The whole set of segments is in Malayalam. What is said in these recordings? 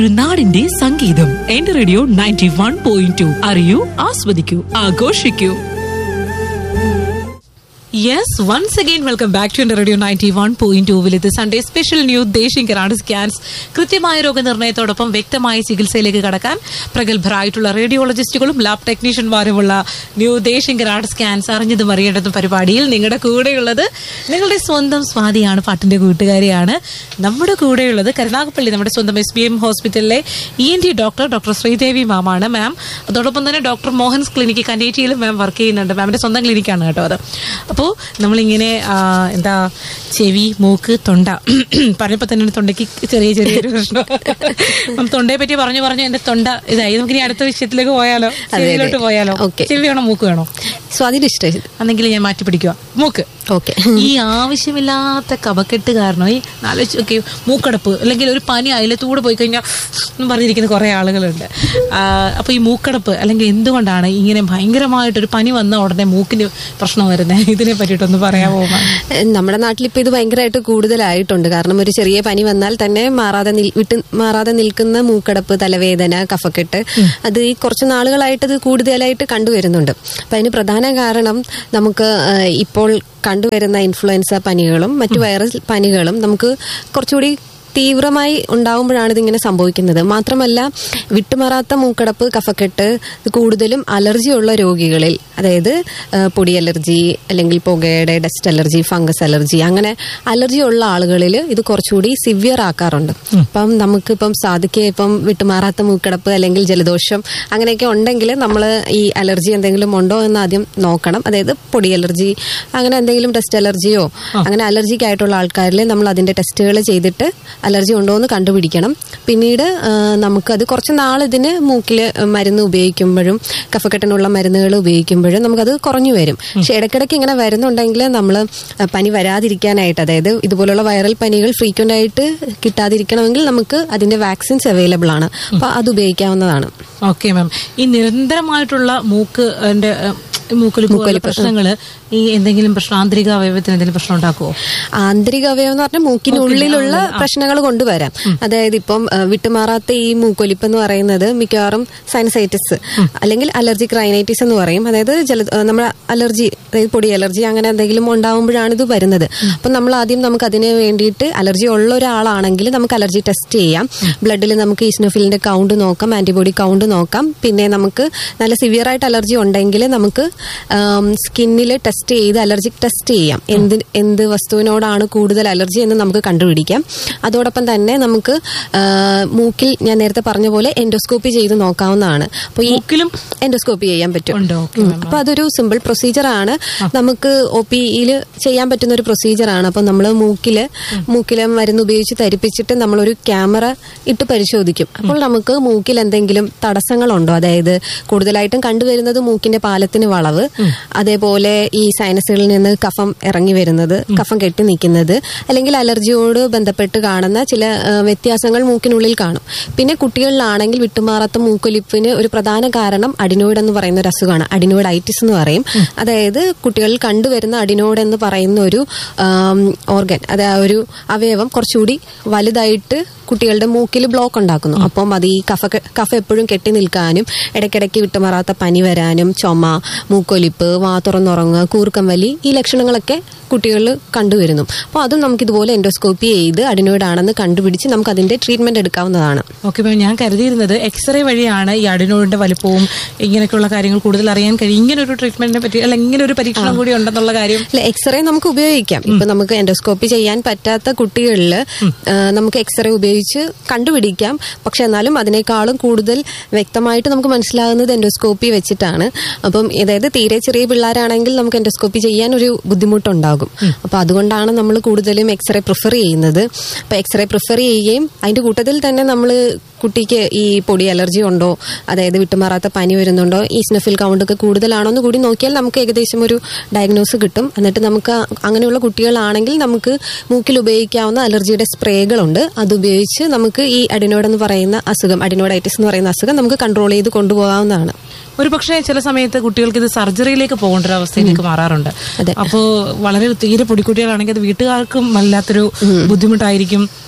ഒരു നാടിന്റെ സംഗീതം എന്റെ radio ninety one point two അറിയൂ ആസ്വദിക്കൂ ആഘോഷിക്കൂ yes once again welcome back to radio ninety one point ടൂവിൽ ഇത് സൺഡേ സ്പെഷ്യൽ ന്യൂ ദേശീയ കെറാഡ് സ്കാൻസ് കൃത്യമായ രോഗനിർണയത്തോടൊപ്പം വ്യക്തമായ ചികിത്സയിലേക്ക് കടക്കാൻ പ്രഗത്ഭരായിട്ടുള്ള റേഡിയോളജിസ്റ്റുകളും ലാബ് ടെക്നീഷ്യന്മാരുമുള്ള ന്യൂ ദേശീയ കെറാഡ് സ്കാൻസ് അറിഞ്ഞതും അറിയേണ്ടതും പരിപാടിയിൽ നിങ്ങളുടെ കൂടെയുള്ളത് നിങ്ങളുടെ സ്വന്തം സ്വാതിയാണ് പാട്ടിന്റെ കൂട്ടുകാരിയാണ് നമ്മുടെ കൂടെയുള്ളത് കരുനാഗപ്പള്ളി നമ്മുടെ സ്വന്തം എസ് ബി എം ഹോസ്പിറ്റലിലെ E N T doctor doctor Sridevi മാമാണ് മാം അതോടൊപ്പം തന്നെ ഡോക്ടർ മോഹൻസ് ക്ലിനിക്ക് കന്നേറ്റിയിലും മാം വർക്ക് ചെയ്യുന്നുണ്ട് മാമിന്റെ സ്വന്തം ക്ലിനിക്കാണ് കേട്ടോ അത് അപ്പോൾ നമ്മളിങ്ങനെ ആ, എന്താ ചെവി മൂക്ക് തൊണ്ട പറഞ്ഞപ്പോൾ തന്നെ തൊണ്ടയ്ക്ക് ചെറിയ ചെറിയൊരു പ്രശ്നം അപ്പം തൊണ്ടയെ പറ്റി പറഞ്ഞു പറഞ്ഞു എന്റെ തൊണ്ട ഇതായി നമുക്ക് ഇനി അടുത്ത വിഷയത്തിലേക്ക് പോയാലോ ചെവിയിലോട്ട് പോയാലോ Okay. ചെവി വേണോ മൂക്ക് വേണോ സ്വാതിന്റെ ഇഷ്ടം അന്നെങ്കിൽ ഞാൻ മാറ്റി പിടിക്കുക മൂക്ക് ഓക്കെ ഈ ആവശ്യമില്ലാത്ത കപക്കെട്ട് കാരണം ഈ ആലോചിച്ച് മൂക്കടപ്പ് അല്ലെങ്കിൽ ഒരു പനി അയലത്തൂടെ പോയി കഴിഞ്ഞാൽ എന്ന് പറഞ്ഞിരിക്കുന്ന കുറെ ആളുകളുണ്ട് ആ, അപ്പൊ ഈ മൂക്കടപ്പ് അല്ലെങ്കിൽ എന്തുകൊണ്ടാണ് ഇങ്ങനെ ഭയങ്കരമായിട്ടൊരു പനി വന്ന ഉടനെ മൂക്കിന് പ്രശ്നം വരുന്നത് ഇതിനെ പറ്റിയിട്ടൊന്ന് പറയാമോ മാം? നമ്മുടെ നാട്ടിൽ ഇപ്പൊ ഇത് ഭയങ്കരമായിട്ട് കൂടുതലായിട്ടുണ്ട് കാരണം ഒരു ചെറിയ പനി വന്നാൽ തന്നെ മാറാതെ നിൽ- വിട്ട് മാറാതെ നിൽക്കുന്ന മൂക്കടപ്പ് തലവേദന കഫക്കെട്ട് അത് ഈ കുറച്ച് നാളുകളായിട്ട് ഇത് കൂടുതലായിട്ട് കണ്ടുവരുന്നുണ്ട് അപ്പൊ അതിന് പ്രധാന കാരണം നമുക്ക് ആ, ഇപ്പോൾ കണ്ടുവരുന്ന ഇൻഫ്ലുവൻസ പനികളും മറ്റു വൈറസ് പനികളും നമുക്ക് കുറച്ചുകൂടി തീവ്രമായി ഉണ്ടാവുമ്പോഴാണ് ഇതിങ്ങനെ സംഭവിക്കുന്നത് മാത്രമല്ല വിട്ടുമാറാത്ത മൂക്കടപ്പ് കഫക്കെട്ട് ഇത് കൂടുതലും അലർജി ഉള്ള രോഗികളിൽ അതായത് ആ, പൊടി അലർജി അല്ലെങ്കിൽ പുകയുടെ ഡസ്റ്റ് അലർജി ഫംഗസ് അലർജി അങ്ങനെ അലർജി ഉള്ള ആളുകളിൽ ഇത് കുറച്ചുകൂടി സിവിയർ ആക്കാറുണ്ട് അപ്പം നമുക്കിപ്പം സാധിക്കെ ഇപ്പം വിട്ടുമാറാത്ത മൂക്കടപ്പ് അല്ലെങ്കിൽ ജലദോഷം അങ്ങനെയൊക്കെ ഉണ്ടെങ്കിൽ നമ്മൾ ഈ അലർജി എന്തെങ്കിലും ഉണ്ടോ എന്ന് ആദ്യം നോക്കണം അതായത് പൊടി അലർജി അങ്ങനെ എന്തെങ്കിലും ഡസ്റ്റ് അലർജിയോ അങ്ങനെ അലർജിക്ക് ആയിട്ടുള്ള ആൾക്കാരിൽ നമ്മൾ അതിന്റെ ടെസ്റ്റുകൾ ചെയ്തിട്ട് അലർജി ഉണ്ടോ എന്ന് കണ്ടുപിടിക്കണം പിന്നീട് ആ, നമുക്കത് കുറച്ച് നാൾ ഇതിന് മൂക്കിൽ മരുന്ന് ഉപയോഗിക്കുമ്പോഴും കഫക്കെട്ടിനുള്ള മരുന്നുകൾ ഉപയോഗിക്കുമ്പോഴും നമുക്കത് കുറഞ്ഞു വരും പക്ഷെ ഇടയ്ക്കിടയ്ക്ക് ഇങ്ങനെ വരുന്നുണ്ടെങ്കിൽ നമ്മൾ പനി വരാതിരിക്കാനായിട്ട് അതായത് ഇതുപോലുള്ള വൈറൽ പനികൾ ഫ്രീക്വന്റ് ആയിട്ട് കിട്ടാതിരിക്കണമെങ്കിൽ നമുക്ക് അതിന്റെ വാക്സിൻസ് അവൈലബിൾ ആണ് അപ്പൊ അത് ഉപയോഗിക്കാവുന്നതാണ് ഓക്കെ മാം ഈ നിരന്തരമായിട്ടുള്ള മൂക്ക് എന്റെ മൂക്കൊലിപ്പ് പ്രശ്നങ്ങള് ഈ എന്തെങ്കിലും പ്രശ്നം ആന്തരിക അവയവത്തിന് എന്തെങ്കിലും പ്രശ്നം ഉണ്ടാക്കുമോ ആന്തരിക അവയവം എന്ന് പറഞ്ഞാൽ മൂക്കിനുള്ളിലുള്ള പ്രശ്നങ്ങൾ കൊണ്ടുവരാം അതായത് ഇപ്പം ആ, വിട്ടുമാറാത്ത ഈ മൂക്കൊലിപ്പ് എന്ന് പറയുന്നത് മിക്കവാറും സൈനസൈറ്റിസ് അല്ലെങ്കിൽ അലർജിക് റൈനൈറ്റിസ് എന്ന് പറയും അതായത് ജല ആ, നമ്മുടെ അലർജി അതായത് പൊടി അലർജി അങ്ങനെ എന്തെങ്കിലും ഉണ്ടാവുമ്പോഴാണ് ഇത് വരുന്നത് അപ്പം നമ്മൾ ആദ്യം നമുക്ക് അതിന് വേണ്ടിയിട്ട് അലർജി ഉള്ള ഒരാളാണെങ്കിൽ നമുക്ക് അലർജി ടെസ്റ്റ് ചെയ്യാം ബ്ലഡിൽ നമുക്ക് ഈസ്നോഫിലിന്റെ കൗണ്ട് നോക്കാം ആന്റിബോഡി കൗണ്ട് നോക്കാം പിന്നെ നമുക്ക് നല്ല സിവിയർ ആയിട്ട് അലർജി ഉണ്ടെങ്കിൽ നമുക്ക് സ്കിന്നിൽ ടെസ്റ്റ് ചെയ്ത് അലർജിക് ടെസ്റ്റ് ചെയ്യാം എന്ത് എന്ത് വസ്തുവിനോടാണ് കൂടുതൽ അലർജി എന്ന് നമുക്ക് കണ്ടുപിടിക്കാം അതോടൊപ്പം തന്നെ നമുക്ക് ആ, മൂക്കിൽ ഞാൻ നേരത്തെ പറഞ്ഞ പോലെ എൻഡോസ്കോപ്പി ചെയ്ത് നോക്കാവുന്നതാണ് അപ്പോൾ ഈ മൂക്കിലും എൻഡോസ്കോപ്പി ചെയ്യാൻ പറ്റും ഉണ്ടോ ഓക്കെ ഉം. അപ്പൊ അതൊരു സിമ്പിൾ പ്രൊസീജിയർ ആണ് നമുക്ക് ഒ പിയിൽ ചെയ്യാൻ പറ്റുന്ന ഒരു പ്രൊസീജിയർ ആണ് അപ്പൊ നമ്മൾ മൂക്കില് മൂക്കിലെ മരുന്ന് ഉപയോഗിച്ച് ധരിപ്പിച്ചിട്ട് നമ്മളൊരു ക്യാമറ ഇട്ട് പരിശോധിക്കും അപ്പോൾ നമുക്ക് മൂക്കിൽ എന്തെങ്കിലും തടസ്സങ്ങളുണ്ടോ അതായത് കൂടുതലായിട്ടും കണ്ടുവരുന്നത് മൂക്കിന്റെ പാലത്തിന് വളവ് അതേപോലെ ഈ സൈനസുകളിൽ നിന്ന് കഫം ഇറങ്ങി വരുന്നത് കഫം കെട്ടി നിൽക്കുന്നത് അല്ലെങ്കിൽ അലർജിയോട് ബന്ധപ്പെട്ട് കാണുന്ന ചില ആ, വ്യത്യാസങ്ങൾ മൂക്കിനുള്ളിൽ കാണും പിന്നെ കുട്ടികളിലാണെങ്കിൽ വിട്ടുമാറാത്ത മൂക്കൊലിപ്പിന് ഒരു പ്രധാന കാരണം അഡിനോയിഡ് എന്ന് പറയുന്ന ഒരു അസുഖമാണ് അഡിനോയിഡ് ഐറ്റിസ് എന്ന് പറയും അതായത് കുട്ടികളിൽ കണ്ടുവരുന്ന അഡിനോയിഡ് എന്ന് പറയുന്ന ഒരു ഓർഗൻ അത് ആ ഒരു അവയവം കുറച്ചുകൂടി വലുതായിട്ട് കുട്ടികളുടെ മൂക്കിൽ ബ്ലോക്ക് ഉണ്ടാക്കുന്നു അപ്പം അത് ഈ കഫ കഫ എപ്പോഴും കെട്ടി നിൽക്കാനും ഇടയ്ക്കിടയ്ക്ക് വിട്ടുമാറാത്ത പനി വരാനും ചുമ മൂക്കൊലിപ്പ് വാ തുറന്നുറങ്ങുക കൂർക്കം വലി ഈ ലക്ഷണങ്ങളൊക്കെ കുട്ടികളിൽ കണ്ടുവരുന്നു അപ്പോൾ അതും നമുക്ക് ഇതുപോലെ എൻഡോസ്കോപ്പി ചെയ്ത് അഡിനോയിഡ് ആണെന്ന് കണ്ടുപിടിച്ച് നമുക്ക് അതിന്റെ ട്രീറ്റ്മെന്റ് എടുക്കാവുന്നതാണ് ഓക്കെ മാം ഞാൻ കരുതിയിരുന്നത് എക്സ്റേ വഴിയാണ് ഈ അഡിനോയിഡിന്റെ വലിപ്പവും ഇങ്ങനെയൊക്കെയുള്ള കാര്യങ്ങൾ കൂടുതൽ അറിയാൻ കഴിയും ഇങ്ങനെ ഒരു ട്രീറ്റ്മെന്റിനെ പറ്റി അല്ല ഇങ്ങനെ ഒരു പരീക്ഷണം കൂടി ഉണ്ടെന്നുള്ള കാര്യം അല്ല എക്സ്റേ നമുക്ക് ഉപയോഗിക്കാം ഇപ്പൊ നമുക്ക് എൻഡോസ്കോപ്പി ചെയ്യാൻ പറ്റാത്ത കുട്ടികളിൽ നമുക്ക് എക്സ്റേ ഉപയോഗിച്ച് കണ്ടുപിടിക്കാം പക്ഷെ എന്നാലും അതിനേക്കാളും കൂടുതൽ വ്യക്തമായിട്ട് നമുക്ക് മനസ്സിലാകുന്നത് എൻഡോസ്കോപ്പി വെച്ചിട്ടാണ് അപ്പം അതായത് തീരെ ചെറിയ പിള്ളേരാണെങ്കിൽ നമുക്ക് എൻഡോസ്കോപ്പി ചെയ്യാൻ ഒരു ബുദ്ധിമുട്ടുണ്ടാകും അപ്പൊ അതുകൊണ്ടാണ് നമ്മൾ കൂടുതലും എക്സ്റേ പ്രിഫർ ചെയ്യുന്നത് അപ്പൊ എക്സ്റേ പ്രിഫർ ചെയ്യുകയും അതിന്റെ കൂട്ടത്തിൽ തന്നെ നമ്മൾ കുട്ടിക്ക് ഈ പൊടി അലർജി ഉണ്ടോ അതായത് വിട്ടുമാറാത്ത പനി വരുന്നുണ്ടോ ഈ സ്നഫിൽ കൗണ്ട് ഒക്കെ കൂടുതലാണോ എന്ന് കൂടി നോക്കിയാൽ നമുക്ക് ഏകദേശം ഒരു ഡയഗ്നോസ് കിട്ടും എന്നിട്ട് നമുക്ക് അങ്ങനെയുള്ള കുട്ടികളാണെങ്കിൽ നമുക്ക് മൂക്കിൽ ഉപയോഗിക്കാവുന്ന അലർജിയുടെ സ്പ്രേകളുണ്ട് അത് ഉപയോഗിച്ച് നമുക്ക് ഈ അഡിനോഡ് എന്ന് പറയുന്ന അസുഖം അഡിനോഡൈറ്റിസ് എന്ന് പറയുന്ന അസുഖം നമുക്ക് കൺട്രോൾ ചെയ്ത് കൊണ്ടുപോകാവുന്നതാണ് ഒരു പക്ഷേ ചില സമയത്ത് കുട്ടികൾക്ക് ഇത് സർജറിയിലേക്ക് പോകേണ്ട ഒരു അവസ്ഥയിലേക്ക് മാറാറുണ്ട് അതെ. അപ്പോ വളരെ തീരെ പൊടിക്കുട്ടികളാണെങ്കിൽ അത് വീട്ടുകാർക്കും വല്ലാത്തൊരു ബുദ്ധിമുട്ടായിരിക്കും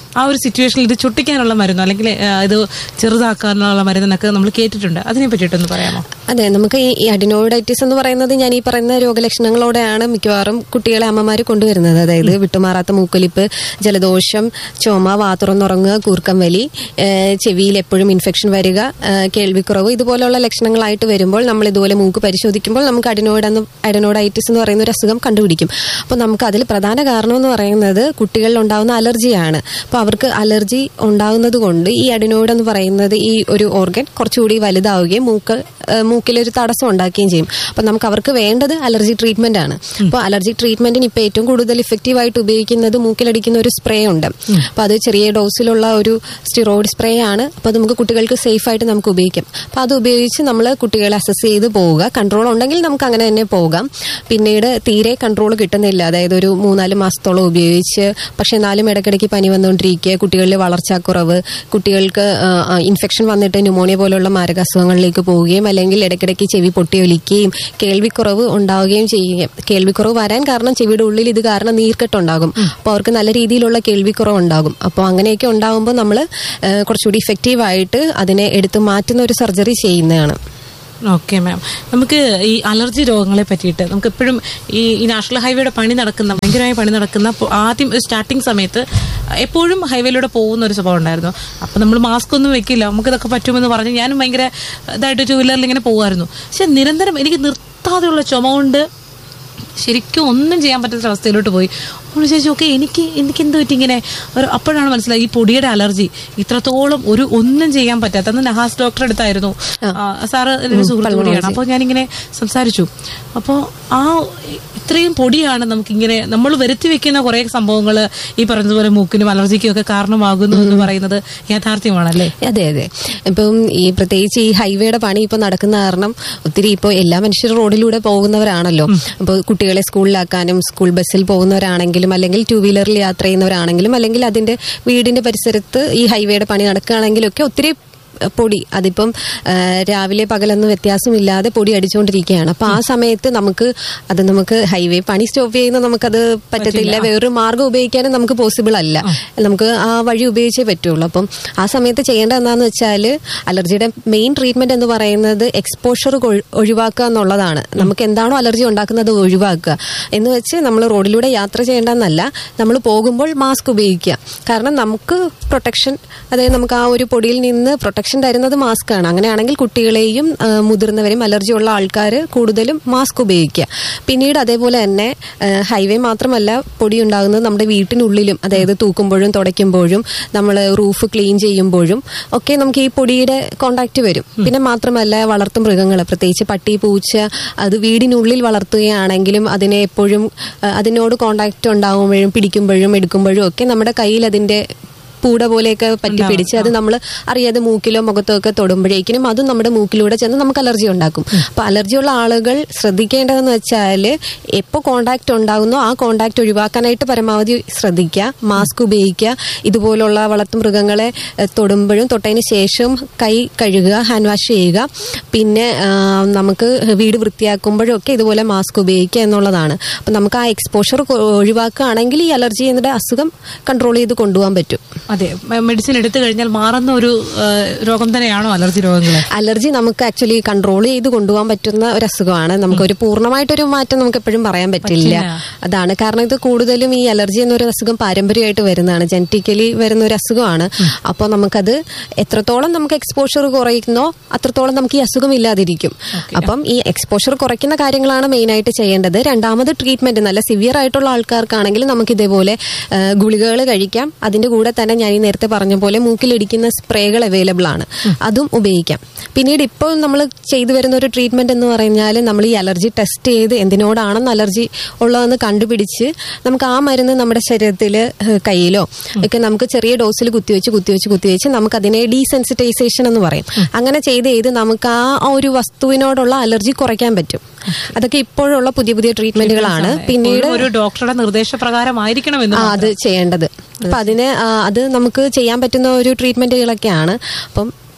ആ ഒരു സിറ്റുവേഷനിൽ ഇത് ചുട്ടിക്കാനുള്ള മരുന്നോ അല്ലെങ്കിൽ ആ, ഇത് ചെറുതാക്കാനുള്ള മരുന്നെന്നൊക്കെ നമ്മൾ കേട്ടിട്ടുണ്ട് അതിനെ പറ്റിയിട്ടൊന്ന് പറയാമോ അതെ നമുക്ക് ഈ അഡിനോയിഡൈറ്റിസ് എന്ന് പറയുന്നത് ഞാൻ ഈ പറയുന്ന രോഗലക്ഷണങ്ങളോടെയാണ് മിക്കവാറും കുട്ടികളെ അമ്മമാർ കൊണ്ടുവരുന്നത് അതായത് വിട്ടുമാറാത്ത മൂക്കൊലിപ്പ് ജലദോഷം ചുമ വാതുറന്നുറങ്ങുക കൂർക്കം വലി ഏഹ് ചെവിയിൽ എപ്പോഴും ഇൻഫെക്ഷൻ വരിക ഏഹ് കേൾവിക്കുറവ് ഇതുപോലുള്ള ലക്ഷണങ്ങളായിട്ട് വരുമ്പോൾ നമ്മൾ ഇതുപോലെ മൂക്ക് പരിശോധിക്കുമ്പോൾ നമുക്ക് അഡിനോയിഡ് എന്ന് അഡിനോയിഡൈറ്റിസ് എന്ന് പറയുന്ന ഒരു അസുഖം കണ്ടുപിടിക്കും അപ്പോൾ നമുക്ക് അതിൽ പ്രധാന കാരണം എന്ന് പറയുന്നത് കുട്ടികളിൽ ഉണ്ടാകുന്ന അലർജിയാണ് അപ്പോൾ അവർക്ക് അലർജി ഉണ്ടാകുന്നത് കൊണ്ട് ഈ അഡിനോയിഡ് എന്ന് പറയുന്നത് ഈ ഒരു ഓർഗൻ കുറച്ചുകൂടി വലുതാവുകയും മൂക്ക് ഏഹ് മൂക്കിലൊരു തടസ്സം ഉണ്ടാക്കുകയും ചെയ്യും അപ്പോൾ നമുക്ക് അവർക്ക് വേണ്ടത് അലർജി ട്രീറ്റ്മെന്റ് ആണ് അപ്പോൾ അലർജി ട്രീറ്റ്മെന്റിന് ഇപ്പോൾ ഏറ്റവും കൂടുതൽ ഇഫക്റ്റീവ് ആയിട്ട് ഉപയോഗിക്കുന്നത് മൂക്കിലടിക്കുന്ന ഒരു സ്പ്രേ ഉണ്ട് അപ്പോൾ അത് ചെറിയ ഡോസിലുള്ള ഒരു സ്റ്റിറോയിഡ് സ്പ്രേ ആണ് അപ്പോൾ അത് നമുക്ക് കുട്ടികൾക്ക് സേഫ് ആയിട്ട് നമുക്ക് ഉപയോഗിക്കാം അപ്പോൾ അത് ഉപയോഗിച്ച് നമ്മൾ കുട്ടികളെ അസസ് ചെയ്ത് പോവുക കൺട്രോൾ ഉണ്ടെങ്കിൽ നമുക്ക് അങ്ങനെ തന്നെ പോകാം പിന്നീട് തീരെ കൺട്രോൾ കിട്ടുന്നില്ല അതായത് ഒരു മൂന്നാല് മാസത്തോളം ഉപയോഗിച്ച് പക്ഷെ എന്നാലും ഇടയ്ക്കിടയ്ക്ക് പനി വന്നുകൊണ്ടിരിക്കുക കുട്ടികളിൽ വളർച്ചാക്കുറവ് കുട്ടികൾക്ക് ഇൻഫെക്ഷൻ വന്നിട്ട് ന്യൂമോണിയ പോലുള്ള മാരക അസുഖങ്ങളിലേക്ക് പോവുകയും അല്ലെങ്കിൽ ഇടയ്ക്കിടയ്ക്ക് ചെവി പൊട്ടിയൊലിക്കുകയും കേൾവിക്കുറവ് ഉണ്ടാവുകയും ചെയ്യുകയും കേൾവിക്കുറവ് വരാൻ കാരണം ചെവിയുടെ ഉള്ളിൽ ഇത് കാരണം നീർക്കെട്ടുണ്ടാകും അപ്പോൾ അവർക്ക് നല്ല രീതിയിലുള്ള കേൾവിക്കുറവ് ഉണ്ടാകും അപ്പോൾ അങ്ങനെയൊക്കെ ഉണ്ടാകുമ്പോൾ നമ്മൾ കുറച്ചുകൂടി ഇഫക്റ്റീവ് ആയിട്ട് അതിനെ എടുത്തു മാറ്റുന്ന ഒരു സർജറി ചെയ്യുന്നതാണ് ഓക്കെ മാം നമുക്ക് ഈ അലർജി രോഗങ്ങളെ പറ്റിയിട്ട് നമുക്ക് എപ്പോഴും ഈ ഈ നാഷണൽ ഹൈവേയുടെ പണി നടക്കുന്ന ഭയങ്കരമായ പണി നടക്കുന്ന പോ- ആദ്യം സ്റ്റാർട്ടിങ് സമയത്ത് എപ്പോഴും ഹൈവേയിലൂടെ പോകുന്ന ഒരു സ്വഭാവം ഉണ്ടായിരുന്നു അപ്പം നമ്മൾ മാസ്ക് ഒന്നും വെക്കില്ല നമുക്കിതൊക്കെ പറ്റുമെന്ന് പറഞ്ഞ് ഞാനും ഭയങ്കര ഇതായിട്ട് ടൂ വീലറിൽ ഇങ്ങനെ പോകുമായിരുന്നു പക്ഷെ നിരന്തരം എനിക്ക് നിർത്താതെയുള്ള ചുമ കൊണ്ട് ശരിക്കും ഒന്നും ചെയ്യാൻ പറ്റാത്ത അവസ്ഥയിലോട്ട് പോയി അപ്പോൾ ചോദിച്ചു ഓക്കെ എനിക്ക് എനിക്ക് എന്ത് പറ്റി ഇങ്ങനെ ഒരു അപ്പോഴാണ് മനസ്സിലായി ഈ പൊടിയുടെ അലർജി ഇത്രത്തോളം ഒരു ഒന്നും ചെയ്യാൻ പറ്റാത്ത അന്ന് നഹാസ് ഡോക്ടറെ അടുത്തായിരുന്നു ആ, സാറ് എൻ്റെ ഒരു സുഹൃത്ത് കൂടിയാണ് അപ്പോൾ ഞാനിങ്ങനെ സംസാരിച്ചു അപ്പോൾ ആ ഇത്രയും പൊടിയാണ് നമുക്കിങ്ങനെ നമ്മൾ വരുത്തി വെക്കുന്ന കുറേ സംഭവങ്ങൾ ഈ പറഞ്ഞതുപോലെ മൂക്കിനും അലർജിക്കും ഒക്കെ കാരണമാകുന്നു എന്ന് പറയുന്നത് യാഥാർത്ഥ്യമാണല്ലേ അതെ അതെ ഇപ്പം ഈ പ്രത്യേകിച്ച് ഈ ഹൈവേയുടെ പണി ഇപ്പൊ നടക്കുന്ന കാരണം ഒത്തിരി ഇപ്പോൾ എല്ലാ മനുഷ്യരും റോഡിലൂടെ പോകുന്നവരാണല്ലോ അപ്പോൾ കുട്ടികളെ സ്കൂളിലാക്കാനും സ്കൂൾ ബസ്സിൽ പോകുന്നവരാണെങ്കിലും അല്ലെങ്കിൽ ടൂ വീലറിൽ യാത്ര ചെയ്യുന്നവരാണെങ്കിലും അല്ലെങ്കിൽ അതിന്റെ വീടിന്റെ പരിസരത്ത് ഈ ഹൈവേയുടെ പണി നടക്കുകയാണെങ്കിലും ഒക്കെ ഒത്തിരി അഹ് പൊടി അതിപ്പം ആ, രാവിലെ പകലൊന്നും വ്യത്യാസമില്ലാതെ പൊടി അടിച്ചുകൊണ്ടിരിക്കുകയാണ് അപ്പൊ ആ സമയത്ത് നമുക്ക് അത് നമുക്ക് ഹൈവേ പണി സ്റ്റോപ്പ് ചെയ്യുന്ന നമുക്കത് പറ്റത്തില്ല വേറൊരു മാർഗം ഉപയോഗിക്കാനും നമുക്ക് പോസിബിൾ അല്ല നമുക്ക് ആ വഴി ഉപയോഗിച്ചേ പറ്റുള്ളൂ അപ്പം ആ സമയത്ത് ചെയ്യേണ്ടത് എന്താന്ന് വെച്ചാൽ അലർജിയുടെ മെയിൻ ട്രീറ്റ്മെന്റ് എന്ന് പറയുന്നത് എക്സ്പോഷർ ഒഴിവാക്കുക എന്നുള്ളതാണ് നമുക്ക് എന്താണോ അലർജി ഉണ്ടാക്കുന്നത് അത് ഒഴിവാക്കുക എന്ന് വെച്ച് നമ്മൾ റോഡിലൂടെ യാത്ര ചെയ്യേണ്ടെന്നല്ല നമ്മൾ പോകുമ്പോൾ മാസ്ക് ഉപയോഗിക്കുക കാരണം നമുക്ക് പ്രൊട്ടക്ഷൻ അതായത് നമുക്ക് ആ ഒരു പൊടിയിൽ നിന്ന് പ്രൊട്ടക്ഷൻ തരുന്നത് മാസ്ക് ആണ് അങ്ങനെയാണെങ്കിൽ കുട്ടികളെയും ആ, മുതിർന്നവരും അലർജി ഉള്ള ആൾക്കാർ കൂടുതലും മാസ്ക് ഉപയോഗിക്കുക പിന്നീട് അതേപോലെ തന്നെ ഹൈവേ മാത്രമല്ല പൊടി ഉണ്ടാകുന്നത് നമ്മുടെ വീട്ടിനുള്ളിലും അതായത് തൂക്കുമ്പോഴും തുടയ്ക്കുമ്പോഴും നമ്മൾ റൂഫ് ക്ലീൻ ചെയ്യുമ്പോഴും ഒക്കെ നമുക്ക് ഈ പൊടിയുടെ കോണ്ടാക്ട് വരും പിന്നെ മാത്രമല്ല വളർത്തു മൃഗങ്ങൾ പ്രത്യേകിച്ച് പട്ടി പൂച്ച അത് വീടിനുള്ളിൽ വളർത്തുകയാണെങ്കിലും അതിനെ എപ്പോഴും ആ, അതിനോട് കോണ്ടാക്ട് ഉണ്ടാകുമ്പോഴും പിടിക്കുമ്പോഴും എടുക്കുമ്പോഴും ഒക്കെ നമ്മുടെ കയ്യിൽ അതിന്റെ പൂട പോലെയൊക്കെ പറ്റി പിടിച്ച് അത് നമ്മൾ അറിയാതെ മൂക്കിലോ മുഖത്തോ ഒക്കെ തൊടുമ്പോഴേക്കിനും അതും നമ്മുടെ മൂക്കിലൂടെ ചെന്ന് നമുക്ക് അലർജി ഉണ്ടാക്കും അപ്പൊ അലർജിയുള്ള ആളുകൾ ശ്രദ്ധിക്കേണ്ടതെന്ന് വെച്ചാൽ എപ്പോൾ കോണ്ടാക്ട് ഉണ്ടാകുന്നോ ആ കോണ്ടാക്ട് ഒഴിവാക്കാനായിട്ട് പരമാവധി ശ്രദ്ധിക്കുക മാസ്ക് ഉപയോഗിക്കുക ഇതുപോലുള്ള വളർത്തു മൃഗങ്ങളെ എഹ്, തൊടുമ്പോഴും തൊട്ടതിന് ശേഷം കൈ കഴുകുക ഹാൻഡ് വാഷ് ചെയ്യുക പിന്നെ ആ, നമുക്ക് വീട് വൃത്തിയാക്കുമ്പോഴും ഒക്കെ ഇതുപോലെ മാസ്ക് ഉപയോഗിക്കുക എന്നുള്ളതാണ് അപ്പം നമുക്ക് ആ എക്സ്പോഷർ ഒഴിവാക്കുകയാണെങ്കിൽ ഈ അലർജി എന്നതിന്റെ അസുഖം കൺട്രോൾ ചെയ്ത് കൊണ്ടുപോകാൻ പറ്റും അതെ മെഡിസിൻ എടുത്തു കഴിഞ്ഞാൽ മാറുന്ന ഒരു ആ, രോഗം തന്നെയാണോ അലർജി രോഗങ്ങൾ അലർജി നമുക്ക് ആക്ച്വലി കൺട്രോൾ ചെയ്ത് കൊണ്ടുപോകാൻ പറ്റുന്ന ഒരു അസുഖമാണ് നമുക്ക് ഒരു പൂർണ്ണമായിട്ടൊരു മാറ്റം നമുക്ക് എപ്പോഴും പറയാൻ പറ്റില്ല അതാണ് കാരണം ഇത് കൂടുതലും ഈ അലർജി എന്നൊരു അസുഖം പാരമ്പര്യമായിട്ട് വരുന്നതാണ് ജനറ്റിക്കലി വരുന്ന ഒരു അസുഖമാണ് അപ്പോൾ നമുക്കത് എത്രത്തോളം നമുക്ക് എക്സ്പോഷർ കുറയുന്നോ അത്രത്തോളം നമുക്ക് ഈ അസുഖം ഇല്ലാതിരിക്കും അപ്പം ഈ എക്സ്പോഷർ കുറയ്ക്കുന്ന കാര്യങ്ങളാണ് മെയിൻ ആയിട്ട് ചെയ്യേണ്ടത് രണ്ടാമത് ട്രീറ്റ്മെന്റ് നല്ല സിവിയർ ആയിട്ടുള്ള ആൾക്കാർക്കാണെങ്കിൽ നമുക്ക് ഇതേപോലെ ഗുളികകൾ കഴിക്കാം അതിന്റെ കൂടെ തന്നെ ഞാൻ ഈ നേരത്തെ പറഞ്ഞ പോലെ മൂക്കിലിടിക്കുന്ന സ്പ്രേകൾ അവൈലബിൾ ആണ് അതും ഉപയോഗിക്കാം പിന്നീട് ഇപ്പോൾ നമ്മൾ ചെയ്തു വരുന്ന ഒരു ട്രീറ്റ്മെന്റ് എന്ന് പറഞ്ഞാൽ നമ്മൾ ഈ അലർജി ടെസ്റ്റ് ചെയ്ത് എന്തിനോടാണെന്ന് അലർജി ഉള്ളതെന്ന് കണ്ടുപിടിച്ച് നമുക്ക് ആ മരുന്ന് നമ്മുടെ ശരീരത്തിൽ കയ്യിലോ ഒക്കെ നമുക്ക് ചെറിയ ഡോസിൽ കുത്തിവെച്ച് കുത്തിവെച്ച് കുത്തിവെച്ച് നമുക്ക് അതിനെ ഡീസെൻസിറ്റൈസേഷൻ എന്ന് പറയും അങ്ങനെ ചെയ്ത് ചെയ്ത് നമുക്ക് ആ ഒരു വസ്തുവിനോടുള്ള അലർജി കുറയ്ക്കാൻ പറ്റും അതൊക്കെ ഇപ്പോഴുള്ള പുതിയ പുതിയ ട്രീറ്റ്മെന്റുകളാണ് പിന്നീട് ഒരു ഡോക്ടറുടെ നിർദ്ദേശപ്രകാരമായിരിക്കണമെന്ന് ആ അത് ചെയ്യേണ്ടത് അപ്പൊ അതിന് ആ, അത് നമുക്ക് ചെയ്യാൻ പറ്റുന്ന ഒരു ട്രീറ്റ്മെന്റുകളൊക്കെയാണ് അപ്പം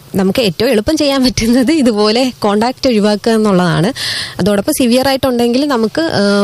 നമുക്ക് ഏറ്റവും എളുപ്പം ചെയ്യാൻ പറ്റുന്നത് ഇതുപോലെ കോണ്ടാക്ട് ഒഴിവാക്കുക എന്നുള്ളതാണ് അതോടൊപ്പം സിവിയർ ആയിട്ടുണ്ടെങ്കിൽ നമുക്ക്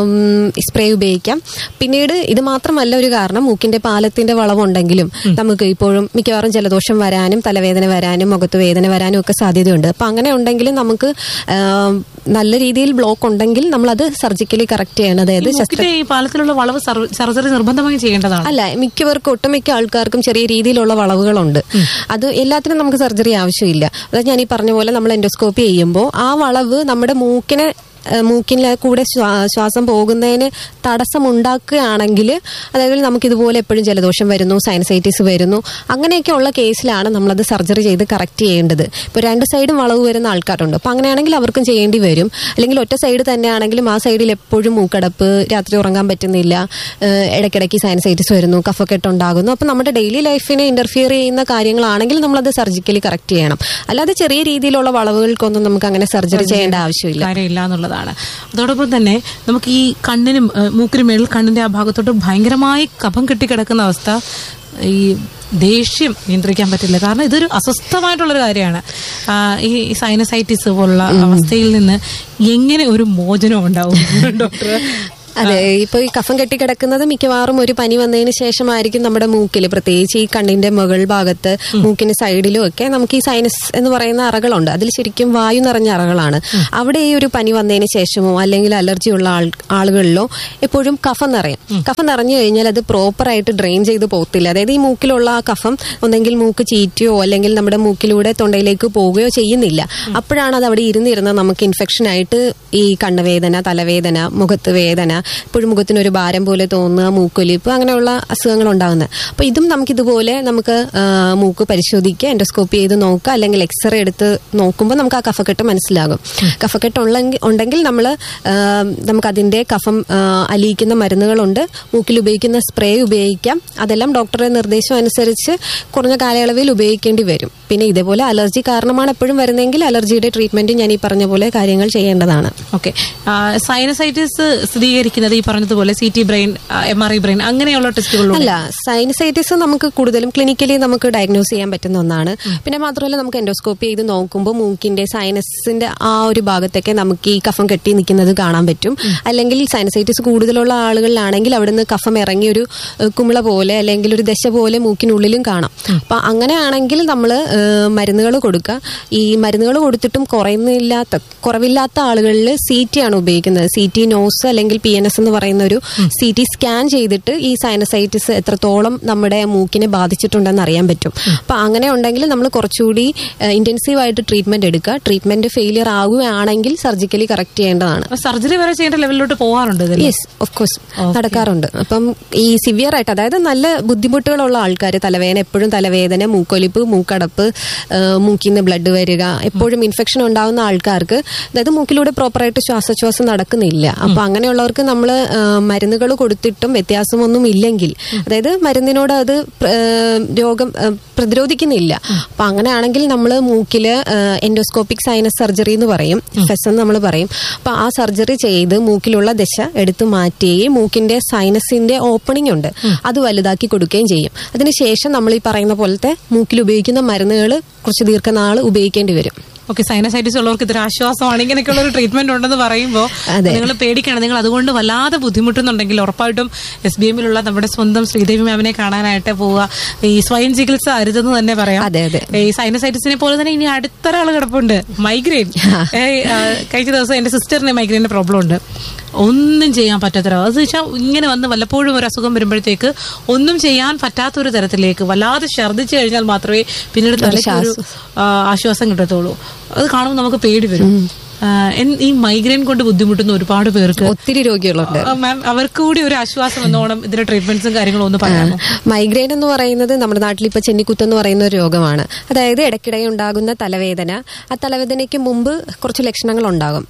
സ്പ്രേ ഉപയോഗിക്കാം പിന്നീട് ഇത് മാത്രമല്ല ഒരു കാരണം മൂക്കിന്റെ പാലത്തിന്റെ വളവുണ്ടെങ്കിലും നമുക്ക് ഇപ്പോഴും മിക്കവാറും ജലദോഷം വരാനും തലവേദന വരാനും മുഖത്ത് വേദന വരാനും ഒക്കെ സാധ്യതയുണ്ട് അപ്പൊ അങ്ങനെ ഉണ്ടെങ്കിൽ നമുക്ക് ആം, നല്ല രീതിയിൽ ബ്ലോക്ക് ഉണ്ടെങ്കിൽ നമ്മൾ അത് സർജിക്കലി കറക്റ്റ് ചെയ്യണം അതായത് ശസ്ത്ര മൂക്കിന്റെ ഈ പാലത്തിലുള്ള വളവ് സർവ- സർജറി നിർബന്ധമായും ചെയ്യേണ്ടതാണ് അല്ല മിക്കവർക്കും ഒട്ടുമിക്ക ആൾക്കാർക്കും ചെറിയ രീതിയിലുള്ള വളവുകളുണ്ട് അത് എല്ലാത്തിനും നമുക്ക് സർജറി ആവശ്യമില്ല അതായത് ഞാൻ ഈ പറഞ്ഞ പോലെ നമ്മൾ എൻഡോസ്കോപ്പി ചെയ്യുമ്പോൾ ആ വളവ് നമ്മുടെ മൂക്കിനെ ഏഹ് മൂക്കിലെ കൂടെ ശ്വാ- ശ്വാസം പോകുന്നതിന് തടസ്സമുണ്ടാക്കുകയാണെങ്കിൽ അതായത് നമുക്ക് ഇതുപോലെ എപ്പോഴും ജലദോഷം വരുന്നു സൈനസൈറ്റിസ് വരുന്നു അങ്ങനെയൊക്കെ ഉള്ള കേസിലാണ് നമ്മളത് സർജറി ചെയ്ത് കറക്റ്റ് ചെയ്യേണ്ടത് ഇപ്പോൾ രണ്ട് സൈഡും വളവ് വരുന്ന ആൾക്കാരുണ്ട് അപ്പോൾ അങ്ങനെയാണെങ്കിൽ അവർക്കും ചെയ്യേണ്ടി വരും അല്ലെങ്കിൽ ഒറ്റ സൈഡ് തന്നെയാണെങ്കിലും ആ സൈഡിൽ എപ്പോഴും മൂക്കടപ്പ് രാത്രി ഉറങ്ങാൻ പറ്റുന്നില്ല ഏഹ് ഇടയ്ക്കിടയ്ക്ക് സൈനസൈറ്റിസ് വരുന്നു കഫക്കെട്ട് ഉണ്ടാകുന്നു അപ്പോൾ നമ്മുടെ ഡെയിലി ലൈഫിനെ ഇന്റർഫിയർ ചെയ്യുന്ന കാര്യങ്ങളാണെങ്കിൽ നമ്മളത് സർജിക്കലി കറക്റ്റ് ചെയ്യണം അല്ലാതെ ചെറിയ രീതിയിലുള്ള വളവുകൾക്കൊന്നും നമുക്ക് അങ്ങനെ സർജറി ചെയ്യേണ്ട ആവശ്യമില്ല കാര്യമില്ല എന്നുള്ളതാണ് അതോടൊപ്പം തന്നെ നമുക്ക് ഈ കണ്ണിനും ഏഹ്, മൂക്കിനും മേളിൽ കണ്ണിന്റെ ആ ഭാഗത്തോട്ട് ഭയങ്കരമായി കഫം കെട്ടിക്കിടക്കുന്ന അവസ്ഥ ഈ ദേഷ്യം നിയന്ത്രിക്കാൻ പറ്റില്ല കാരണം ഇതൊരു അസ്വസ്ഥമായിട്ടുള്ളൊരു കാര്യമാണ് ആ, ഈ സൈനസൈറ്റിസ് പോലുള്ള അവസ്ഥയിൽ നിന്ന് എങ്ങനെ ഒരു മോചനം ഉണ്ടാവും ഡോക്ടർ അതെ ഇപ്പൊ ഈ കഫം കെട്ടിക്കിടക്കുന്നത് മിക്കവാറും ഒരു പനി വന്നതിന് ശേഷമായിരിക്കും നമ്മുടെ മൂക്കിൽ പ്രത്യേകിച്ച് ഈ കണ്ണിന്റെ മുകൾ ഭാഗത്ത് മൂക്കിന് സൈഡിലും ഒക്കെ നമുക്ക് ഈ സൈനസ് എന്ന് പറയുന്ന അറകളുണ്ട് അതിൽ ശരിക്കും വായു നിറഞ്ഞ അറകളാണ് അവിടെ ഈ ഒരു പനി വന്നതിന് ശേഷമോ അല്ലെങ്കിൽ അലർജി ഉള്ള ആൾ ആളുകളിലോ എപ്പോഴും കഫം നിറയും കഫം നിറഞ്ഞു കഴിഞ്ഞാൽ അത് പ്രോപ്പറായിട്ട് ഡ്രെയിൻ ചെയ്ത് പോകത്തില്ല അതായത് ഈ മൂക്കിലുള്ള ആ കഫം ഒന്നെങ്കിൽ മൂക്ക് ചീറ്റിയോ അല്ലെങ്കിൽ നമ്മുടെ മൂക്കിലൂടെ തൊണ്ടയിലേക്ക് പോവുകയോ ചെയ്യുന്നില്ല അപ്പോഴാണ് അത് അവിടെ ഇരുന്നിരുന്ന് നമുക്ക് ഇൻഫെക്ഷൻ ആയിട്ട് ഈ കണ്ണുവേദന തലവേദന മുഖത്ത് വേദന ഇപ്പോഴും മുഖത്തിന് ഒരു ഭാരം പോലെ തോന്നുക മൂക്കൊലിപ്പ് അങ്ങനെയുള്ള അസുഖങ്ങൾ ഉണ്ടാകുന്നത് അപ്പൊ ഇതും നമുക്ക് ഇതുപോലെ നമുക്ക് ആ, മൂക്ക് പരിശോധിക്കുക എൻഡോസ്കോപ്പി ചെയ്ത് നോക്കുക അല്ലെങ്കിൽ എക്സ്റേ എടുത്ത് നോക്കുമ്പോൾ നമുക്ക് ആ കഫക്കെട്ട് മനസ്സിലാകും കഫക്കെട്ട് ഉള്ളെങ്കിൽ ഉണ്ടെങ്കിൽ നമ്മൾ നമുക്ക് അതിന്റെ കഫം ആ, അലിയിക്കുന്ന മരുന്നുകളുണ്ട് മൂക്കിൽ ഉപയോഗിക്കുന്ന സ്പ്രേ ഉപയോഗിക്കാം അതെല്ലാം ഡോക്ടറുടെ നിർദ്ദേശം അനുസരിച്ച് കുറഞ്ഞ കാലയളവിൽ ഉപയോഗിക്കേണ്ടി വരും പിന്നെ ഇതേപോലെ അലർജി കാരണമാണ് എപ്പോഴും വരുന്നതെങ്കിൽ അലർജിയുടെ ട്രീറ്റ്മെന്റ് ഞാൻ ഈ പറഞ്ഞ പോലെ കാര്യങ്ങൾ ചെയ്യേണ്ടതാണ് ഓക്കെ സൈനസൈറ്റിസ് സ്ഥിരീകരിക്കുന്നത് ഈ പറഞ്ഞതുപോലെ C T brain M R I brain അങ്ങനെയുള്ള ടെസ്റ്റുകളിലൂടെ അല്ല സൈനസൈറ്റിസ് നമുക്ക് കൂടുതലും ക്ലിനിക്കലി നമുക്ക് ഡയഗ്നോസ് ചെയ്യാൻ പറ്റുന്ന ഒന്നാണ് പിന്നെ മാത്രമല്ല നമുക്ക് എൻഡോസ്കോപ്പി ചെയ്ത് നോക്കുമ്പോൾ മൂക്കിന്റെ സൈനസിന്റെ ആ ഒരു ഭാഗത്തൊക്കെ നമുക്ക് ഈ കഫം കെട്ടി നിൽക്കുന്നത് കാണാൻ പറ്റും അല്ലെങ്കിൽ സൈനസൈറ്റിസ് കൂടുതലുള്ള ആളുകളിലാണെങ്കിൽ അവിടുന്ന് കഫം ഇറങ്ങി ഒരു ഏഹ്, കുമിള പോലെ അല്ലെങ്കിൽ ഒരു ദശ പോലെ മൂക്കിനുള്ളിലും കാണാം അപ്പൊ അങ്ങനെയാണെങ്കിൽ നമ്മൾ മരുന്നുകൾ കൊടുക്കുക ഈ മരുന്നുകൾ കൊടുത്തിട്ടും കുറയുന്നില്ലാത്ത കുറവില്ലാത്ത ആളുകളിൽ സി ടി ആണ് ഉപയോഗിക്കുന്നത് സി ടി നോസ് അല്ലെങ്കിൽ പി എൻ എസ് എന്ന് പറയുന്ന ഒരു സി ടി സ്കാൻ ചെയ്തിട്ട് ഈ സൈനസൈറ്റിസ് എത്രത്തോളം നമ്മുടെ മൂക്കിനെ ബാധിച്ചിട്ടുണ്ടെന്ന് അറിയാൻ പറ്റും അപ്പൊ അങ്ങനെ ഉണ്ടെങ്കിൽ നമ്മൾ കുറച്ചുകൂടി ഇന്റൻസീവ് ആയിട്ട് ട്രീറ്റ്മെന്റ് എടുക്കുക ട്രീറ്റ്മെന്റ് ഫെയിലിയർ ആകുകയാണെങ്കിൽ സർജിക്കലി കറക്റ്റ് ചെയ്യേണ്ടതാണ് സർജറി വരെ ചെയ്യേണ്ട ലെവലിലോട്ട് പോകാറുണ്ട് ഇതിൽ യെസ് ഓഫ് കോഴ്സ് നടക്കാറുണ്ട് അപ്പം ഈ സിവിയർ ആയിട്ട് അതായത് നല്ല ബുദ്ധിമുട്ടുകളുള്ള ആൾക്കാർ തലവേദന എപ്പോഴും തലവേദന മൂക്കൊലിപ്പ് മൂക്കടപ്പ് ആ, മൂക്കിൽ നിന്ന് ബ്ലഡ് വരിക എപ്പോഴും ഇൻഫെക്ഷൻ ഉണ്ടാവുന്ന ആൾക്കാർക്ക് അതായത് മൂക്കിലൂടെ പ്രോപ്പറായിട്ട് ശ്വാസോച്ഛ്വാസം നടക്കുന്നില്ല അപ്പൊ അങ്ങനെയുള്ളവർക്ക് നമ്മൾ മരുന്നുകൾ കൊടുത്തിട്ടും വ്യത്യാസമൊന്നും ഇല്ലെങ്കിൽ അതായത് മരുന്നിനോട് അത് പ്ര- ആ, രോഗം ആ, പ്രതിരോധിക്കുന്നില്ല അപ്പൊ അങ്ങനെയാണെങ്കിൽ നമ്മൾ മൂക്കില് എൻഡോസ്കോപ്പിക് സൈനസ് സർജറി എന്ന് പറയും ഫെസ് എന്ന് നമ്മൾ പറയും അപ്പൊ ആ സർജറി ചെയ്ത് മൂക്കിലുള്ള ദശ എടുത്തു മാറ്റുകയും മൂക്കിന്റെ സൈനസിന്റെ ഓപ്പണിംഗ് ഉണ്ട് അത് വലുതാക്കി കൊടുക്കുകയും ചെയ്യും അതിനുശേഷം നമ്മൾ ഈ പറയുന്ന പോലത്തെ മൂക്കിൽ ഉപയോഗിക്കുന്ന മരുന്നുകൾ കുറച്ച് ദീർഘനാൾ ഉപയോഗിക്കേണ്ടി വരും ഓക്കെ സൈനസൈറ്റിസ് ഉള്ളവർക്ക് ഇതൊരു ആശ്വാസമാണ് ഇങ്ങനെയൊക്കെയുള്ള ഒരു ട്രീറ്റ്മെന്റ് ഉണ്ടെന്ന് പറയുമ്പോൾ അതെ. നിങ്ങൾ പേടിക്കണം നിങ്ങൾ അതുകൊണ്ട് വല്ലാതെ ബുദ്ധിമുട്ടുന്നുണ്ടെങ്കിൽ ഉറപ്പായിട്ടും എസ് ബി എമ്മിലുള്ള നമ്മുടെ സ്വന്തം ശ്രീദേവി മാമിനെ കാണാനായിട്ട് പോവുക ഈ സ്വയം ചികിത്സ അരുതെന്ന് തന്നെ പറയാം അതെ, അതെ. ഈ സൈനസൈറ്റിസിനെ പോലെ തന്നെ ഇനി അടുത്തൊരാൾ കിടപ്പുണ്ട് മൈഗ്രെയിൻ കഴിഞ്ഞ ദിവസം എന്റെ സിസ്റ്ററിന് മൈഗ്രെയിന്റെ പ്രോബ്ലം ഉണ്ട് ഒന്നും ചെയ്യാൻ പറ്റാത്തൊരു അത് വെച്ചാൽ ഇങ്ങനെ വന്ന് വല്ലപ്പോഴും ഒരു അസുഖം വരുമ്പോഴത്തേക്ക് ഒന്നും ചെയ്യാൻ പറ്റാത്തൊരു തരത്തിലേക്ക് വല്ലാതെ ഛർദ്ദിച്ചു കഴിഞ്ഞാൽ മാത്രമേ പിന്നീട് തലയ്ക്ക് ഒരു ആ, ആശ്വാസം കിട്ടത്തുള്ളൂ അത് കാണുമ്പോൾ നമുക്ക് പേടി വരും ആ, എൻ- ഈ മൈഗ്രെയിൻ കൊണ്ട് ബുദ്ധിമുട്ടുന്ന ഒരുപാട് പേർക്ക് ഒത്തിരി രോഗികളുണ്ട് ആ, മാം അവർക്ക് കൂടി ഒരു ആശ്വാസം എന്നോണം ഇതിന്റെ ട്രീറ്റ്മെന്റ്സും കാര്യങ്ങളും ഒന്ന് പറയാമോ മൈഗ്രെയിൻ എന്ന് പറയുന്നത് നമ്മുടെ നാട്ടിൽ ഇപ്പൊ ചെന്നിക്കുത്ത് എന്ന് പറയുന്ന ഒരു രോഗമാണ് അതായത് ഇടയ്ക്കിടെ ഉണ്ടാകുന്ന തലവേദന ആ തലവേദനയ്ക്ക് മുമ്പ് കുറച്ച് ലക്ഷണങ്ങൾ ഉണ്ടാകും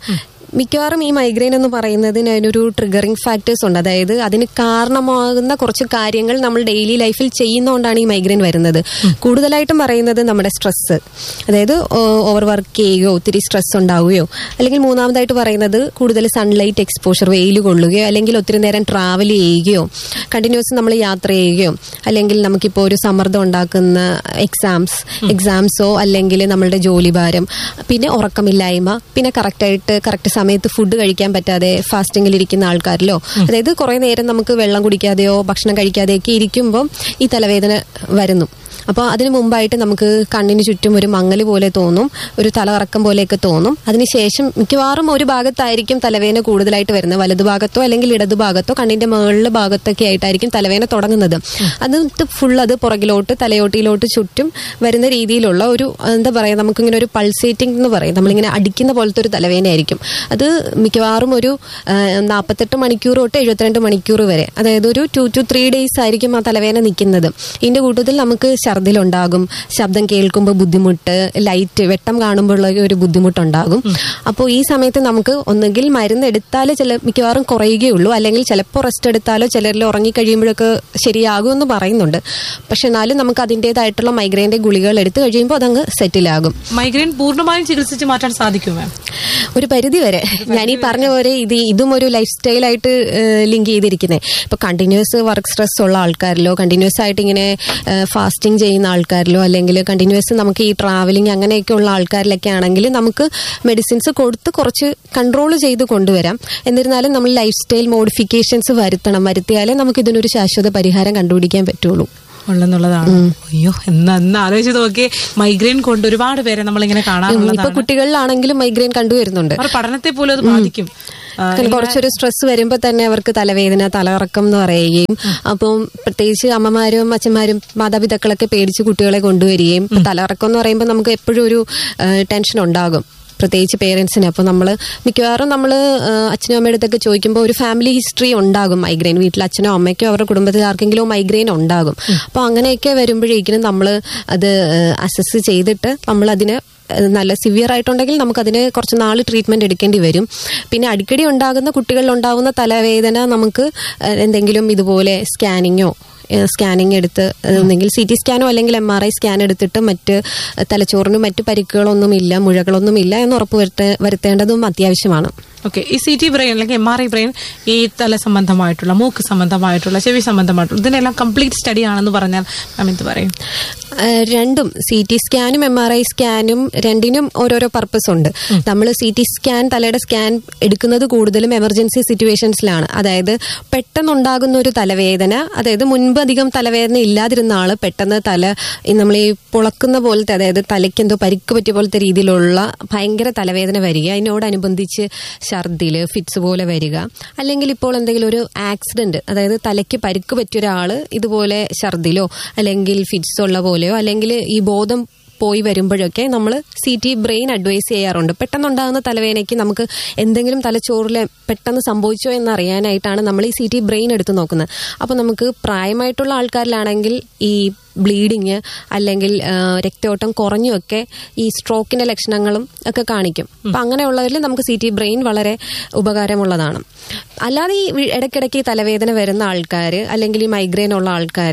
മിക്കവാറും ഈ മൈഗ്രെയിൻ എന്ന് പറയുന്നതിന് അതിനൊരു ട്രിഗറിങ് ഫാക്ടേഴ്സ് ഉണ്ട് അതായത് അതിന് കാരണമാകുന്ന കുറച്ച് കാര്യങ്ങൾ നമ്മൾ ഡെയിലി ലൈഫിൽ ചെയ്യുന്നതുകൊണ്ടാണ് ഈ മൈഗ്രെയിൻ വരുന്നത് കൂടുതലായിട്ടും പറയുന്നത് നമ്മുടെ സ്ട്രെസ് അതായത് ഓവർ വർക്ക് ചെയ്യുകയോ ഒത്തിരി സ്ട്രെസ് ഉണ്ടാവുകയോ അല്ലെങ്കിൽ മൂന്നാമതായിട്ട് പറയുന്നത് കൂടുതൽ സൺലൈറ്റ് എക്സ്പോഷർ വെയിൽ കൊള്ളുകയോ അല്ലെങ്കിൽ ഒത്തിരി നേരം ട്രാവൽ ചെയ്യുകയോ കണ്ടിന്യൂസ് നമ്മൾ യാത്ര ചെയ്യുകയോ അല്ലെങ്കിൽ നമുക്കിപ്പോൾ ഒരു സമ്മർദ്ദം ഉണ്ടാക്കുന്ന എക്സാംസ് എക്സാംസോ അല്ലെങ്കിൽ നമ്മളുടെ ജോലിഭാരം പിന്നെ ഉറക്കമില്ലായ്മ പിന്നെ കറക്റ്റായിട്ട് കറക്റ്റ് സമയത്ത് ഫുഡ് കഴിക്കാൻ പറ്റാതെ ഫാസ്റ്റിംഗിൽ ഇരിക്കുന്ന ആൾക്കാരിലോ അതായത് കുറേ നേരം നമുക്ക് വെള്ളം കുടിക്കാതെയോ ഭക്ഷണം കഴിക്കാതെയൊക്കെ ഇരിക്കുമ്പോൾ ഈ തലവേദന വരുന്നു അപ്പോൾ അതിന് മുമ്പായിട്ട് നമുക്ക് കണ്ണിന് ചുറ്റും ഒരു മങ്ങൽ പോലെ തോന്നും ഒരു തലകറക്കം പോലെയൊക്കെ തോന്നും അതിനുശേഷം മിക്കവാറും ഒരു ഭാഗത്തായിരിക്കും തലവേദന കൂടുതലായിട്ട് വരുന്നത് വലതുഭാഗത്തോ അല്ലെങ്കിൽ ഇടതുഭാഗത്തോ കണ്ണിന്റെ മുകളിലെ ഭാഗത്തൊക്കെ ആയിട്ടായിരിക്കും തലവേദന തുടങ്ങുന്നത് അത് ഫുൾ അത് പുറകിലോട്ട് തലയോട്ടിയിലോട്ട് ചുറ്റും വരുന്ന രീതിയിലുള്ള ഒരു എന്താ പറയുക നമുക്കിങ്ങനെ ഒരു പൾസേറ്റിംഗ് എന്ന് പറയും നമ്മളിങ്ങനെ അടിക്കുന്ന പോലത്തെ ഒരു തലവേദനയായിരിക്കും അത് മിക്കവാറും ഒരു നാൽപ്പത്തെട്ട് മണിക്കൂർ തൊട്ട് എഴുപത്തിരണ്ട് മണിക്കൂർ വരെ അതായത് ഒരു ടു ടു ത്രീ ഡേയ്സ് ആയിരിക്കും ആ തലവേദന നിൽക്കുന്നത് ഇതിന്റെ കൂട്ടത്തിൽ നമുക്ക് ഛർദിലുണ്ടാകും ശബ്ദം കേൾക്കുമ്പോൾ ബുദ്ധിമുട്ട് ലൈറ്റ് വെട്ടം കാണുമ്പോഴുള്ള ഒരു ബുദ്ധിമുട്ടുണ്ടാകും അപ്പോൾ ഈ സമയത്ത് നമുക്ക് ഒന്നുകിൽ മരുന്ന് എടുത്താലേ ചില മിക്കവാറും കുറയുകയുള്ളൂ അല്ലെങ്കിൽ ചിലപ്പോൾ റെസ്റ്റ് എടുത്താലോ ചിലരിൽ ഉറങ്ങിക്കഴിയുമ്പോഴൊക്കെ ശരിയാകുമെന്ന് പറയുന്നുണ്ട് പക്ഷെ എന്നാലും നമുക്ക് അതിൻ്റെതായിട്ടുള്ള മൈഗ്രെയിൻ്റെ ഗുളികകൾ എടുത്തു കഴിയുമ്പോൾ അതങ്ങ് സെറ്റിലാകും മൈഗ്രെയിൻ പൂർണ്ണമായും ചികിത്സിച്ച് മാറ്റാൻ സാധിക്കും മാം ഒരു പരിധി വരെ ഞാൻ ഈ പറഞ്ഞ പോലെ ഇത് ഇതും ഒരു ലൈഫ് സ്റ്റൈലായിട്ട് ലിങ്ക് ചെയ്തിരിക്കുന്നത് ഇപ്പൊ കണ്ടിന്യൂസ് വർക്ക് സ്ട്രെസ് ഉള്ള ആൾക്കാരിലോ കണ്ടിന്യൂസ് ആയിട്ട് ഇങ്ങനെ ഫാസ്റ്റിംഗ് ചെയ്യുന്ന ആൾക്കാരിലോ അല്ലെങ്കിൽ കണ്ടിന്യൂസ് നമുക്ക് ഈ ട്രാവലിംഗ് അങ്ങനെയൊക്കെ ഉള്ള ആൾക്കാരിലൊക്കെ ആണെങ്കിൽ നമുക്ക് മെഡിസിൻസ് കൊടുത്ത് കുറച്ച് കൺട്രോൾ ചെയ്ത് കൊണ്ടുവരാം എന്നിരുന്നാലും നമ്മൾ ലൈഫ് സ്റ്റൈൽ മോഡിഫിക്കേഷൻസ് വരുത്തണം വരുത്തിയാലേ നമുക്ക് ഇതിനൊരു ശാശ്വത പരിഹാരം കണ്ടുപിടിക്കാൻ പറ്റുള്ളൂ ഉള്ളെന്നുള്ളതാണ് അയ്യോ എന്നാ എന്ന് ആലോചിച്ച് നോക്കിയേ മൈഗ്രെയിൻ കൊണ്ട് ഒരുപാട് പേരെ നമ്മളിങ്ങനെ ഇപ്പൊ കാണാറുള്ളതാണ് കുട്ടികളിലാണെങ്കിലും മൈഗ്രെയിൻ കണ്ടുവരുന്നുണ്ട് അവരുടെ പഠനത്തെ പോലും അത് ബാധിക്കും ആ, കാരണം കുറച്ചൊരു സ്ട്രെസ് വരുമ്പോൾ തന്നെ അവർക്ക് തലവേദന തലകറക്കം എന്ന് പറയുകയും അപ്പം പ്രത്യേകിച്ച് അമ്മമാരും അച്ഛന്മാരും മാതാപിതാക്കളൊക്കെ പേടിച്ച് കുട്ടികളെ കൊണ്ടുവരികയും ഇപ്പൊ തലകറക്കം എന്ന് പറയുമ്പോൾ നമുക്ക് എപ്പോഴും ഒരു ടെൻഷൻ ഉണ്ടാകും പ്രത്യേകിച്ച് പേരൻസിന് അപ്പോൾ നമ്മൾ മിക്കവാറും നമ്മൾ അച്ഛനും അമ്മയുടെ അടുത്തൊക്കെ ചോദിക്കുമ്പോൾ ഒരു ഫാമിലി ഹിസ്റ്ററി ഉണ്ടാകും മൈഗ്രെയിൻ വീട്ടിൽ അച്ഛനോ അമ്മയ്ക്കോ അവരുടെ കുടുംബത്തിൽ ആർക്കെങ്കിലും മൈഗ്രെയിൻ ഉണ്ടാകും അപ്പോൾ അങ്ങനെയൊക്കെ വരുമ്പോഴേക്കും നമ്മൾ അത് അസസ് ചെയ്തിട്ട് നമ്മൾ അതിന് അത് നല്ല സിവിയർ ആയിട്ടുണ്ടെങ്കിൽ നമുക്കതിന് കുറച്ച് നാൾ ട്രീറ്റ്മെന്റ് എടുക്കേണ്ടി വരും പിന്നെ അടിക്കടി ഉണ്ടാകുന്ന കുട്ടികളിൽ ഉണ്ടാകുന്ന തലവേദന നമുക്ക് ഏഹ്, എന്തെങ്കിലും ഇതുപോലെ സ്കാനിങ്ങോ സ്കാനിങ് എടുത്ത് ഒന്നെങ്കിൽ സി ടി സ്കാനോ അല്ലെങ്കിൽ എം ആർ ഐ സ്കാൻ എടുത്തിട്ട് മറ്റ് തലച്ചോറിനും മറ്റ് പരിക്കുകളൊന്നും ഇല്ല മുഴകളൊന്നും ഇല്ല എന്ന് ഉറപ്പ് വരുത്തേ വരുത്തേണ്ടതും അത്യാവശ്യമാണ് ഓക്കെ ഈ സി ടി ബ്രെയിൻ അല്ലെങ്കിൽ എം ആർ ഐ ബ്രെയിൻ ഈ തല സംബന്ധമായിട്ടുള്ള മൂക്ക് സംബന്ധമായിട്ടുള്ള ചെവി സംബന്ധമായിട്ടുള്ള ഇതിനെല്ലാം കംപ്ലീറ്റ് സ്റ്റഡി ആണെന്ന് പറഞ്ഞാൽ മാം എന്ത് പറയും ഏഹ് രണ്ടും സി ടി സ്കാനും എം ആർ ഐ സ്കാനും രണ്ടിനും ഓരോരോ പർപ്പസ് ഉണ്ട് നമ്മൾ സി ടി സ്കാൻ തലയുടെ സ്കാൻ എടുക്കുന്നത് കൂടുതലും എമർജൻസി സിറ്റുവേഷൻസിലാണ് അതായത് പെട്ടെന്നുണ്ടാകുന്ന ഒരു തലവേദന അതായത് മുൻപ് അധികം തലവേദന ഇല്ലാതിരുന്ന ആള് പെട്ടെന്ന് തല ഈ നമ്മൾ ഈ പുളക്കുന്ന പോലത്തെ അതായത് തലയ്ക്ക് എന്തോ പരിക്ക് പറ്റിയ പോലത്തെ രീതിയിലുള്ള ഭയങ്കര തലവേദന വരിക അതിനോടനുബന്ധിച്ച് ഛർദില് ഫിറ്റ്സ് പോലെ വരിക അല്ലെങ്കിൽ ഇപ്പോൾ എന്തെങ്കിലും ഒരു ആക്സിഡന്റ് അതായത് തലയ്ക്ക് പരിക്ക് പറ്റിയ ഒരാള് ഇതുപോലെ ഛർദിലോ അല്ലെങ്കിൽ ഫിറ്റ്സ് ഉള്ള പോലെയോ അല്ലെങ്കിൽ ഈ ബോധം പോയി വരുമ്പോഴൊക്കെ നമ്മൾ സി ടി ബ്രെയിൻ അഡ്വൈസ് ചെയ്യാറുണ്ട് പെട്ടെന്നുണ്ടാകുന്ന തലവേദനയ്ക്ക് നമുക്ക് എന്തെങ്കിലും തലച്ചോറിൽ പെട്ടെന്ന് സംഭവിച്ചോ എന്ന് അറിയാനായിട്ടാണ് നമ്മൾ ഈ സി ടി ബ്രെയിൻ എടുത്ത് നോക്കുന്നത് അപ്പോൾ നമുക്ക് പ്രായമായിട്ടുള്ള ആൾക്കാരിലാണെങ്കിൽ ഈ ബ്ലീഡിങ് അല്ലെങ്കിൽ ആ, രക്തയോട്ടം കുറഞ്ഞുമൊക്കെ ഈ സ്ട്രോക്കിന്റെ ലക്ഷണങ്ങളും ഒക്കെ കാണിക്കും അപ്പൊ അങ്ങനെയുള്ളവരിൽ നമുക്ക് സി ടി ബ്രെയിൻ വളരെ ഉപകാരമുള്ളതാണ് അല്ലാതെ ഈ വി- ഇടയ്ക്കിടയ്ക്ക് ഈ തലവേദന വരുന്ന ആൾക്കാർ അല്ലെങ്കിൽ ഈ മൈഗ്രെയിൻ ഉള്ള ആൾക്കാർ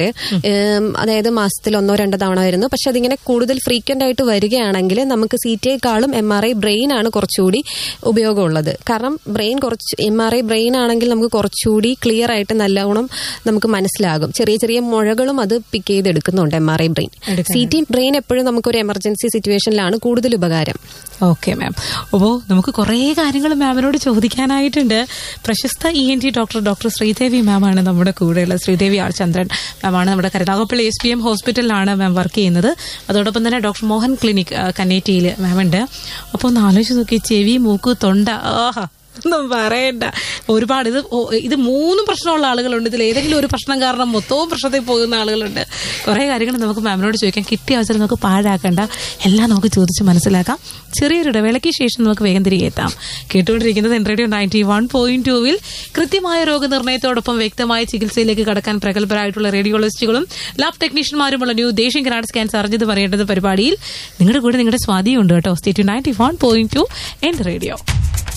അതായത് മാസത്തിൽ ഒന്നോ രണ്ടോ തവണ വരുന്നു പക്ഷെ അതിങ്ങനെ കൂടുതൽ ഫ്രീക്വന്റ് ആയിട്ട് വരികയാണെങ്കിൽ നമുക്ക് സി ടി ഐക്കാളും എം ആർ ഐ ബ്രെയിൻ ആണ് കുറച്ചുകൂടി ഉപയോഗമുള്ളത് കാരണം ബ്രെയിൻ കുറച്ച് എം ആർ ഐ ബ്രെയിൻ ആണെങ്കിൽ നമുക്ക് കുറച്ചുകൂടി ക്ലിയർ ആയിട്ട് നല്ലവണ്ണം നമുക്ക് മനസ്സിലാകും ചെറിയ ചെറിയ മുഴകളും അത് പിക്ക് ചെയ്തെടുക്കുന്നുണ്ട് M R I brain C T brain എപ്പോഴും നമുക്കൊരു എമർജൻസി സിറ്റുവേഷനിലാണ് കൂടുതൽ ഉപകാരം ഓക്കെ മാം അപ്പോൾ നമുക്ക് കുറേ കാര്യങ്ങൾ മാമിനോട് ചോദിക്കാനായിട്ടുണ്ട് പ്രശസ്ത E N T doctor doctor Sridevi മാമാണ് നമ്മുടെ കൂടെയുള്ള ശ്രീദേവി ആർ ചന്ദ്രൻ മാമാണ് നമ്മുടെ കരുനാഗപ്പള്ളി എസ് പി എം ഹോസ്പിറ്റലിലാണ് മാം വർക്ക് ചെയ്യുന്നത് അതോടൊപ്പം തന്നെ ഡോക്ടർ മോഹൻ ക്ലിനിക് ആ, കന്നേറ്റിയിൽ മാം ഉണ്ട് അപ്പോൾ ഒന്ന് ആലോചിച്ച് നോക്കി ചെവി മൂക്ക് തൊണ്ട ആഹാ ഒന്നും പറയണ്ട ഒരുപാട് ഇത് ഓ- ഇത് മൂന്നും പ്രശ്നമുള്ള ആളുകളുണ്ട് ഇതിൽ ഏതെങ്കിലും ഒരു പ്രശ്നം കാരണം മൊത്തവും പ്രശ്നത്തിൽ പോകുന്ന ആളുകളുണ്ട് കുറേ കാര്യങ്ങൾ നമുക്ക് മാമിനോട് ചോദിക്കാം കിട്ടിയ അവസരം നമുക്ക് പാഴാക്കണ്ട എല്ലാം നമുക്ക് ചോദിച്ച് മനസ്സിലാക്കാം ചെറിയൊരു ഇടവേളയ്ക്ക് ശേഷം നമുക്ക് വേഗം തിരികെ എത്താം കേട്ടുകൊണ്ടിരിക്കുന്നത് N radio ninety one point ടൂവിൽ കൃത്യമായ രോഗനിർണയത്തോടൊപ്പം വ്യക്തമായ ചികിത്സയിലേക്ക് കടക്കാൻ പ്രഗത്ഭരായിട്ടുള്ള റേഡിയോളജിസ്റ്റുകളും ലാബ് ടെക്നീഷ്യന്മാരുമുള്ള ന്യൂ ദേശീയ കനാഡ് സ്കാൻസ് അറിഞ്ഞത് പറയേണ്ടത് പരിപാടിയിൽ നിങ്ങളുടെ കൂടെ നിങ്ങളുടെ സ്വാധീനമുണ്ട് കേട്ടോ state ninety one point two N radio